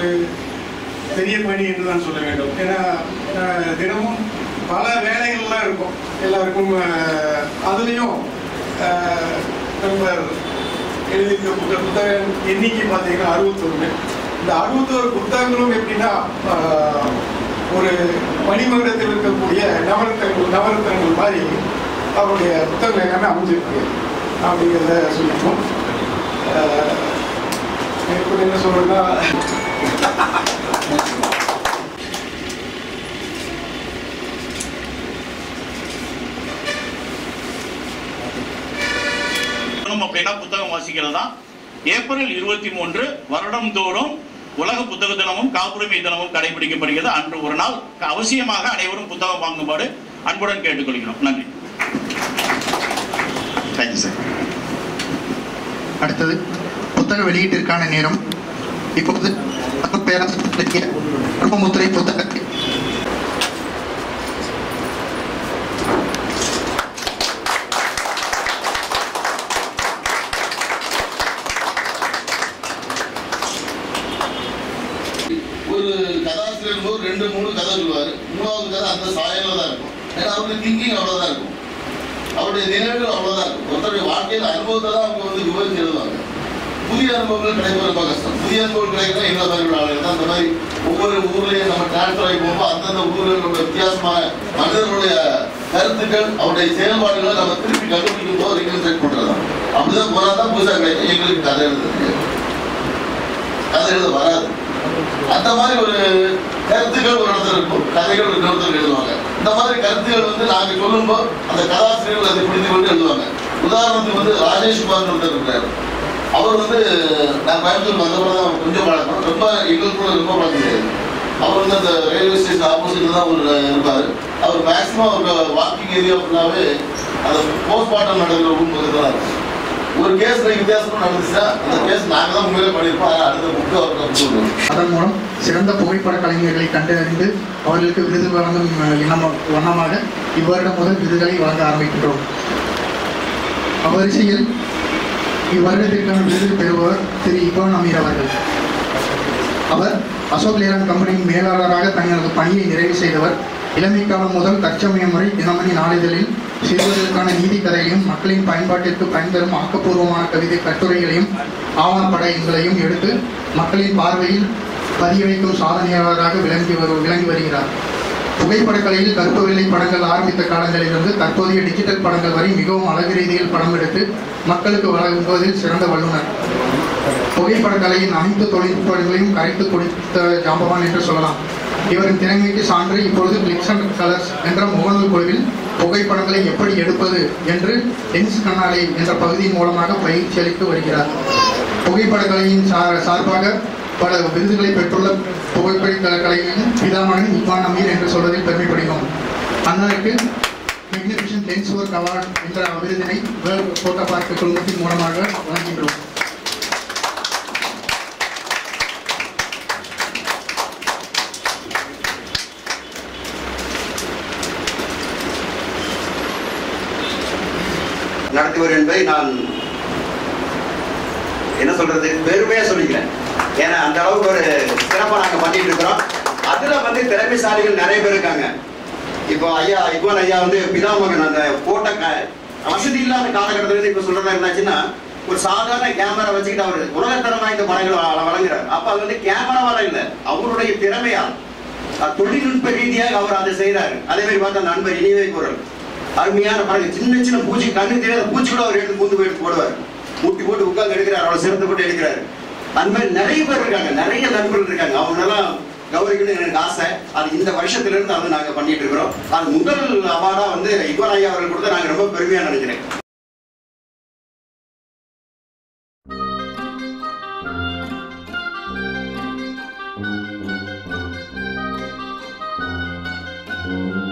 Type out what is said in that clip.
ஒரு பெரிய பணி என்று தான் சொல்ல வேண்டும் ஏன்னா அஹ், தினமும் பல வேலைகள்லாம் இருக்கும் எல்லாருக்கும் அஹ், அதுலேயும் அஹ், நண்பர் எழுதியிருக்க புத்தக புத்தக எண்ணிக்கை பார்த்தீங்கன்னா அறுபத்தொன்று இந்த அறுபத்தோரு புத்தகங்களும் எப்படின்னா ஆஹ், ஒரு மணிமகுடத்தில் இருக்கக்கூடிய நவரத்தங்கள் நவரத்தங்கள் மாதிரி அவருடைய புத்தகங்கள் எல்லாமே அமைஞ்சிருக்கு அப்படிங்கிறத சொல்லிக்கணும் ஆஹ், எனக்கு என்ன சொல்றேன்னா புத்தகம் அப்படின்னா புத்தகம் வாசிக்கிறது தான் ஏப்ரல் இருபத்தி மூன்று வருடம்தோறும் உலக புத்தக தினமும் காப்புரிமை தினமும் கடைபிடிக்கப்படுகிறது அன்று ஒரு நாள் அவசியமாக அனைவரும் புத்தகம் வாங்குமாறு அன்புடன் கேட்டுக்கொள்கிறோம் நன்றி தேங்க்யூ சார் அடுத்தது புத்தக வெளியீட்டிற்கான நேரம் இப்பொழுது பேராசிரியர் பிரம்மமுத்திரை புத்தகத்தை ஒரு கதாசிரியர் போது ரெண்டு மூணு கதை சொல்லுவார் மூணாவது கதை அந்த சாயலில் தான் இருக்கும் ஏன்னா அவருடைய திங்கிங் அவ்வளோதான் இருக்கும் அவருடைய நினைவுகள் அவ்வளோதான் இருக்கும் ஒருத்தருடைய வாழ்க்கையில் அனுபவத்தை தான் அவங்க வந்து விவரிச்சு எழுதுவாங்க புதிய அனுபவங்கள் கிடைக்கிறது ரொம்ப கஷ்டம் புதிய அனுபவம் கிடைக்கிறதா இந்த மாதிரி உள்ள ஆளுங்க தான் அந்த மாதிரி ஒவ்வொரு ஊர்லயும் நம்ம டிரான்ஸ்ஃபர் ஆகி போகும்போது அந்தந்த ஊர்களோட வித்தியாசமான மனிதர்களுடைய கருத்துக்கள் அவருடைய செயல்பாடுகளை நம்ம திருப்பி கண்டுபிடிக்கும் போது ரீகன்ஸ்ட்ரக்ட் பண்றதுதான் அப்படிதான் போனா தான் புதுசாக கிடைக்கும் எங்களுக்கு கதை எழுத தெரியாது கதை எழுத வராது அந்த மாதிரி ஒரு கருத்துக்கள் ஒரு இடத்துல இருக்கும் கதைகள் ஒரு இடத்துல எழுதுவாங்க இந்த மாதிரி கருத்துகள் வந்து நாங்க சொல்லும்போது அந்த கதாசிரியர்கள் அதை புரிந்து கொண்டு எழுதுவாங்க உதாரணத்துக்கு வந்து ராஜேஷ் குமார் ஒருத்தர் இருக்கிறார் அவர் வந்து நான் கோயம்புத்தூர் வந்தப்பறம் தான் கொஞ்சம் பழக்கம் ரொம்ப எங்களுக்கு கூட ரொம்ப பழக்கம் கிடையாது அவர் வந்து அந்த ரயில்வே ஸ்டேஷன் ஆப்போசிட்ல தான் அவர் இருப்பார் அவர் மேக்ஸிமம் அவர் வாக்கிங் ஏரியா ஃபுல்லாகவே அந்த போஸ்ட்மார்ட்டம் நடக்கிற ரூம் பக்கத்தில் தான் இருக்கும் ஒரு கேஸ்ல வித்தியாசம் நடந்துச்சுன்னா அந்த கேஸ் நாங்க தான் உண்மையிலே பண்ணியிருப்போம் ஆனால் அடுத்த புக்கு அவருக்கு கொடுத்துருவோம் அதன் மூலம் சிறந்த புகைப்பட கலைஞர்களை கண்டறிந்து அவர்களுக்கு விருது வழங்கும் அஹ், இனம வண்ணமாக இவ்வருடம் முதல் விருதுகளை வழங்க ஆரம்பிக்கின்றோம் அவ்வரிசையில் இவ்வருடத்திற்கான விருது பெறுபவர் திரு இபான் அமீர் அவர்கள் அவர் அசோக் லேலாண்ட் கம்பெனியின் மேலாளராக தங்களது பணியை நிறைவு செய்தவர் இளமை காலம் முதல் தற்சமயம் வரை தினமணி நாளிதழில் சிறுவர்களுக்கான நீதி கதைகளையும் மக்களின் பயன்பாட்டிற்கு பயன்தரும் ஆக்கப்பூர்வமான கவிதை கட்டுரைகளையும் ஆவணப்படங்களையும் எடுத்து மக்களின் பார்வையில் பதிய வைக்கும் சாதனையாளராக விளங்கி வரு விளங்கி வருகிறார் புகைப்படக்கலையில் கருப்பு வெள்ளை படங்கள் ஆரம்பித்த காலங்களிலிருந்து தற்போதைய டிஜிட்டல் படங்கள் வரை மிகவும் அழகு ரீதியில் படம் எடுத்து மக்களுக்கு வழங்குவதில் சிறந்த வல்லுநர் புகைப்படக்கலையின் அனைத்து தொழில்நுட்பங்களையும் கரைத்து கொடுத்த ஜாம்பவான் என்று சொல்லலாம் இவரின் திறமைக்கு சான்று இப்பொழுது கிளிக்ஸ் அண்ட் கலர்ஸ் என்ற முகநூல் குழுவில் புகைப்படங்களை எப்படி எடுப்பது என்று லென்ஸ் கண்ணாடி என்ற பகுதியின் மூலமாக பயிற்சி அளித்து வருகிறார் புகைப்படக்கலையின் சார் சார்பாக பல விருதுகளை பெற்றுள்ள புகைப்பட கலைஞரின் பிதாமகன் இவான் அமீர் என்று சொல்வதில் பெருமைப்படுகிறோம் அண்ணனுக்கு மெக்னிஃபிஷன் லென்ஸ் ஒர்க் அவார்ட் என்ற விருதினை வேர்ல்ட் போட்டோ பார்க்க குழுமத்தின் மூலமாக வழங்குகின்றோம் நடத்துவர் என்பதை நான் என்ன சொல்றது பெருமையா சொல்லிக்கிறேன் ஏன்னா அந்த அளவுக்கு ஒரு சிறப்பா நாங்க பண்ணிட்டு இருக்கிறோம் அதுல வந்து திறமைசாலிகள் நிறைய பேர் இருக்காங்க இப்போ ஐயா இக்வான் ஐயா வந்து பிதாமகன் அந்த போட்ட க- வசதி இல்லாத காலகட்டத்துல இருந்து இப்ப சொல்றது என்னாச்சுன்னா ஒரு சாதாரண கேமரா வச்சுக்கிட்டு அவர் உலகத்தரம் வாய்ந்த படங்கள் வ- வழங்குறாரு அப்ப அது வந்து கேமராவால இல்ல அவருடைய திறமையால் அஹ், தொழில்நுட்ப ரீதியாக அவர் அதை செய்யறாரு அதே மாதிரி பார்த்தா நண்பர் இனிவே குரல் அருமையான படங்கள் சின்ன சின்ன பூச்சி கண்ணு தெரியாத பூச்சி கூட அவர் எடுத்து பூந்து போயிட்டு போடுவார் ஊட்டி போட்டு உட்கார்ந்து எடுக்கிறார் அவ்வளவு சிறந்து போட்டு எடுக்கிறாரு அந்த மாதிரி நிறைய பேர் இருக்காங்க நிறைய நண்பர்கள் இருக்காங்க அவங்களெல்லாம் கௌரிக்கணும்னு எனக்கு ஆசை அது இந்த வருஷத்துல இருந்து அதை நாங்க பண்ணிட்டு இருக்கிறோம் அது முதல் அவார்டா வந்து இக்வன் ஐயா அவர்கள் கொடுத்து நாங்க ரொம்ப பெருமையா நினைக்கிறேன் Thank